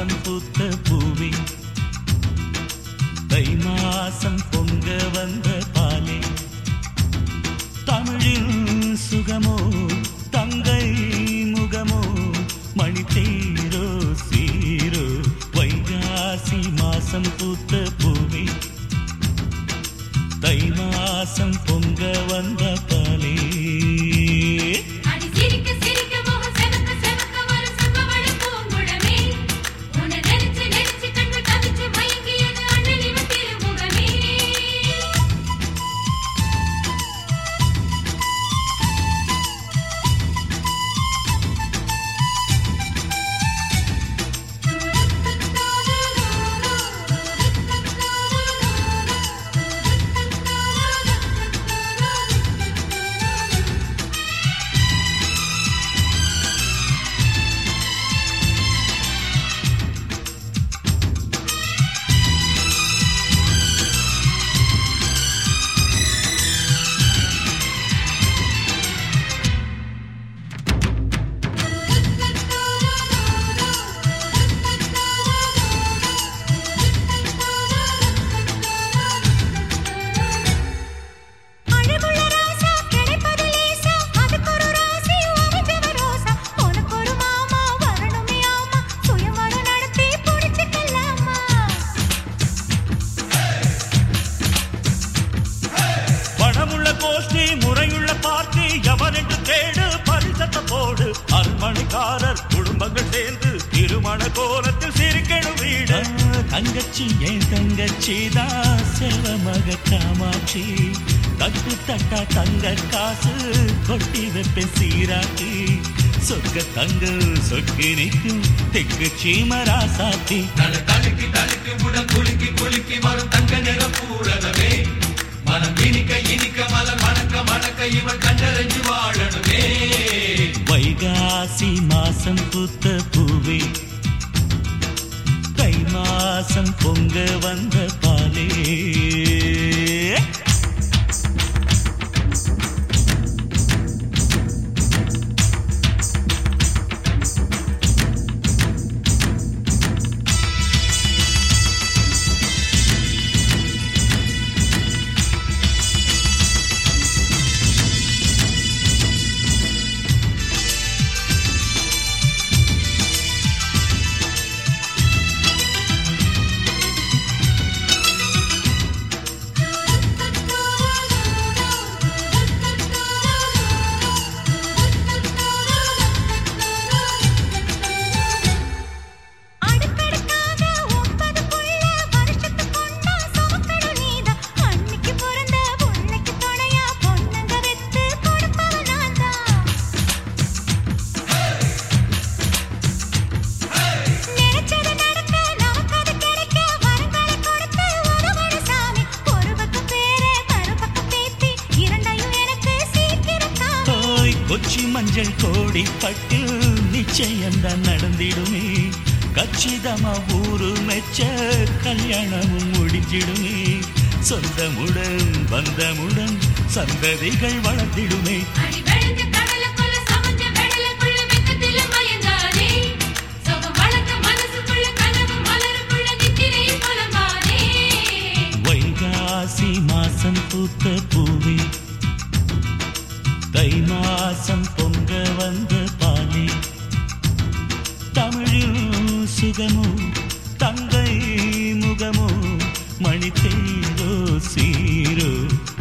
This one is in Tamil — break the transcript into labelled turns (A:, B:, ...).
A: மாசம் பூத்த பூவே தை மாசம் பொங்க வந்த பாலே தமிழின் சுகமோ தங்கை முகமோ மணித்தேரோ சீரோ வைகாசி மாசம் பூத்த பூவே தை மாசம் பொங்க வந்த பாலே
B: அடி சிரிக்க சிரிக்க முகம் செவக்க செவக்க வரும் செவ்வவழி பூங்குழமே உன்னை நினைச்சு நினைச்சு கண்கள் தவிச்சு மயங்கியது அண்ணன் இவன் திருமுகமே அழகுள்ள ராசா கிடைப்பது லேசா அதுக்கு ஒரு ராசி அமைஞ்சவ ரோசா உனக்கு ஒரு மாமா வரணுமே ஆமா சுயவரம் நடத்தி புடிச்சுக்கலாமா
A: பணமுள்ள கோஷ்டி முறையுள்ள பார்ட்டி எவரென்று தேடு பரிசத்த போடு அரண்மனைக்காரர் குடும்பங்கள் சேர்ந்து திருமண கோலத்தில் சிரிக்கணும் வீடு தங்கச்சி என் தங்கச்சி தான் செல்வ மக காமாட்சி தட்டு தட்டா தங்க காசு கொட்டி வைப்பேன் சீராட்டி சொக்க தங்க சொக்கி நிற்கும் தெக்கு சீமரா சாத்தி
C: தலை தலுக்கி தலுக்கி உடல் குலுக்கி குலுக்கி வரும் தங்க நிற பூரணமே மனம் இனிக்க இனிக்க மலர் மணக்க மணக்க இவன் கண்டறிஞ்சு வாழணுமே
A: வைகாசி மாசம் பூத்த பூவே தை மாசம் பொங்க வந்த பாலே
B: அடுக்கடுக்காக ஒன்பது புள்ள வருஷத்து பொண்ணா சுமக்கணும் நீதான் அன்னைக்கு பிறந்த புள்ளைக்கு துணையா பொண்ணுங்க வெத்து கொடுப்பவ நான்தான் நினைச்சது நடக்க நமக்கு அது கிடைக்க வரங்களை கொடுத்து உதவடு சாமி ஒரு பக்கம் பேரு மறுபக்கம் பேத்தி இரண்டையும் எனக்கு சீக்கிரம் தாமி
A: ஓய் கொச்சி மஞ்சள் கோடி பட்டில் நிச்சயம்தான் நடந்திடுமே கச்சிதமா ஊரு மெச்ச கல்யாணமும் முடிஞ்சிடுமே சொந்தமுடன் பந்தமுடன் சந்ததிகள் வளர்ந்திடுமே
B: அடி வெளுக்க கடலுக்குள்ள சமஞ்ச வெடலுக்குள்ள வெக்கத்தில மயங்காதே சுகம் வளர்க்க மனசுக்குள்ள கனவு மலருக்குள்ள நித்திரையும் புலம்பாதே
A: வைகாசி மாசம் பூத்த பூவே தை மாசம் பொங்க வந்த பாலே தமிழில் சுகமோ தங்கை முகமோ மணித்தேரோ சீரோ